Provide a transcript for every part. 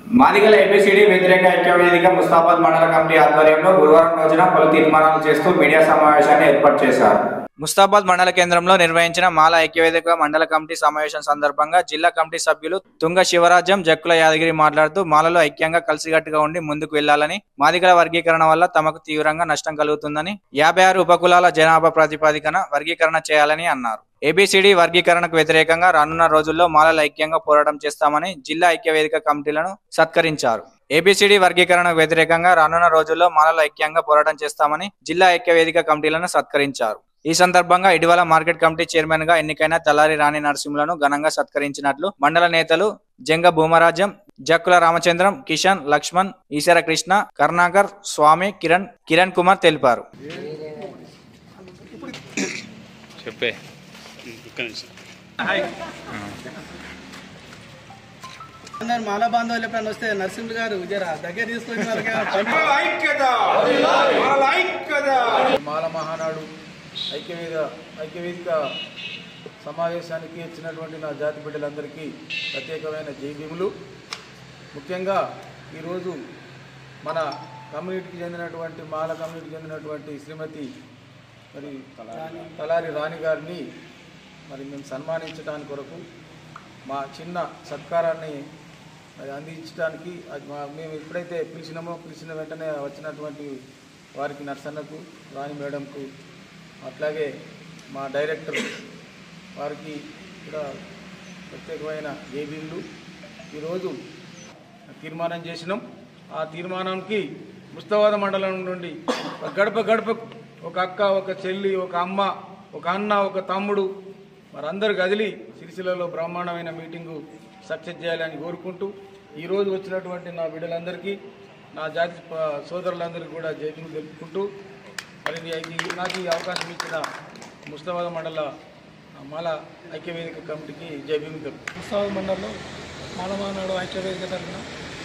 మాదిగల ఏపీసీడీ వ్యతిరేక ఐక్య వేదిక ముస్తాబాద్ మండల కమిటీ ఆధ్వర్యంలో గురువారం రోజున పలు తీర్మానాలు చేస్తూ మీడియా సమావేశాన్ని ఏర్పాటు చేశారు ముస్తాబాద్ మండల కేంద్రంలో నిర్వహించిన మాల ఐక్యవేదిక మండల కమిటీ సమావేశం సందర్భంగా జిల్లా కమిటీ సభ్యులు తుంగ శివరాజ్యం జక్కుల యాదగిరి మాట్లాడుతూ మాలలో ఐక్యంగా కలిసికట్టుగా ఉండి ముందుకు వెళ్లాలని మాదిగల వర్గీకరణ వల్ల తమకు తీవ్రంగా నష్టం కలుగుతుందని యాభై ఆరు ఉపకులాల జనాభా ప్రాతిపదికన వర్గీకరణ చేయాలని అన్నారు ఏబిసిడి వర్గీకరణకు వ్యతిరేకంగా రానున్న రోజుల్లో మాలల ఐక్యంగా పోరాటం చేస్తామని జిల్లా ఐక్యవేదిక కమిటీలను సత్కరించారు ఏబిసిడి వర్గీకరణకు వ్యతిరేకంగా రానున్న రోజుల్లో మాలల ఐక్యంగా పోరాటం చేస్తామని జిల్లా ఐక్యవేదిక కమిటీలను సత్కరించారు ఈ సందర్భంగా ఇటీవల మార్కెట్ కమిటీ చైర్మన్ గా ఎన్నికైన తలారి రాణి నరసింహులను ఘనంగా సత్కరించినట్లు మండల నేతలు జంగ భూమరాజ్యం జక్కుల రామచంద్రం కిషన్ లక్ష్మణ్ ఈశ్వర కృష్ణ కరుణాకర్ స్వామి కిరణ్ కిరణ్ కుమార్ తెలిపారు చెప్పే ఒక్క నిమిషం అందరు మాల బాంధవులు ఎప్పుడైనా వస్తే నరసింహ గారు జర దగ్గర తీసుకొని వాళ్ళకి పని మాల మహానాడు ఐక్యవేద ఐక్యవేదిక సమావేశానికి వచ్చినటువంటి నా జాతి బిడ్డలందరికీ ప్రత్యేకమైన జైభీములు ముఖ్యంగా ఈరోజు మన కమ్యూనిటీకి చెందినటువంటి మాల కమ్యూనిటీకి చెందినటువంటి శ్రీమతి మరి తలారి రాణి గారిని మరి మేము సన్మానించడానికి కొరకు మా చిన్న సత్కారాన్ని మరి అందించడానికి అది మా- మేము ఎప్పుడైతే పిలిచినామో పిలిచిన వెంటనే వచ్చినటువంటి వారికి నర్సన్నకు రాణి మేడంకు అట్లాగే మా డైరెక్టర్ వారికి కూడా ప్రత్యేకమైన జేబీలు ఈరోజు తీర్మానం చేసినాం ఆ తీర్మానానికి ముస్తవాద మండలం నుండి ఒక గడప గడప ఒక అక్క ఒక చెల్లి ఒక అమ్మ ఒక అన్న ఒక తమ్ముడు వారందరూ కదిలి సిరిసిల్లలో బ్రహ్మాండమైన మీటింగు సక్సెస్ చేయాలని కోరుకుంటూ ఈరోజు వచ్చినటువంటి నా బిడ్డలందరికీ నా జాతి ప- సోదరులందరికీ కూడా జైలు తెలుపుకుంటూ మరి ఈ- నాకు ఈ అవకాశం ఇచ్చిన ముస్తాబాద్ మండల మాల ఐక్యవేదిక కమిటీకి జై భీమ్ తెలుపు ఉత్సవ మండలంలో మానవానాడు ఐక్యవేదిక తరఫున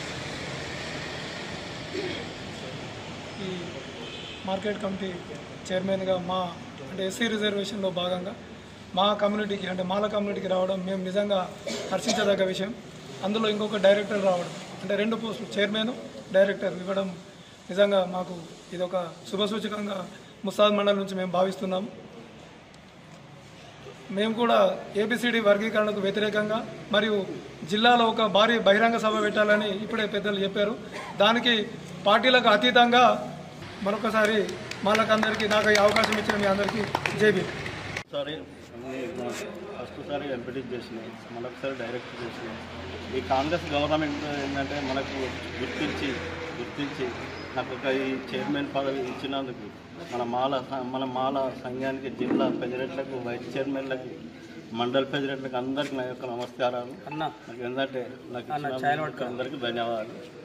ఈ మార్కెట్ కమిటీ చైర్మన్గా మా అంటే ఎస్సీ రిజర్వేషన్లో భాగంగా మా కమ్యూనిటీకి అంటే మాల కమ్యూనిటీకి రావడం మేము నిజంగా హర్షించదగ్గ విషయం అందులో ఇంకొక డైరెక్టర్ రావడం అంటే రెండు పోస్టులు చైర్మన్ డైరెక్టర్ ఇవ్వడం నిజంగా మాకు ఇది ఒక శుభసూచకంగా ముస్తాద్ మండలం నుంచి మేము భావిస్తున్నాము మేము కూడా ఏబిసిడి వర్గీకరణకు వ్యతిరేకంగా మరియు జిల్లాలో ఒక భారీ బహిరంగ సభ పెట్టాలని ఇప్పుడే పెద్దలు చెప్పారు దానికి పార్టీలకు అతీతంగా మరొకసారి మాలకందరికీ నాకు ఈ అవకాశం ఇచ్చిన మీ అందరికీ జేబీ సారి ఫస్ట్ సారి ఎంపీటీ చేసినాయి మరొకసారి డైరెక్ట్ చేసినాయి ఈ కాంగ్రెస్ గవర్నమెంట్ ఏంటంటే మనకు గుర్తించి గుర్తించి నాకు ఒక ఈ చైర్మన్ పదవి ఇచ్చినందుకు మన మాల స- మన మాల సంఘానికి జిల్లా ప్రెసిడెంట్లకు వైస్ చైర్మన్లకు మండల ప్రెసిడెంట్లకు అందరికీ నా యొక్క నమస్కారాలు నాకు ఏంటంటే నాకు ఇచ్చినందుకు అందరికీ ధన్యవాదాలు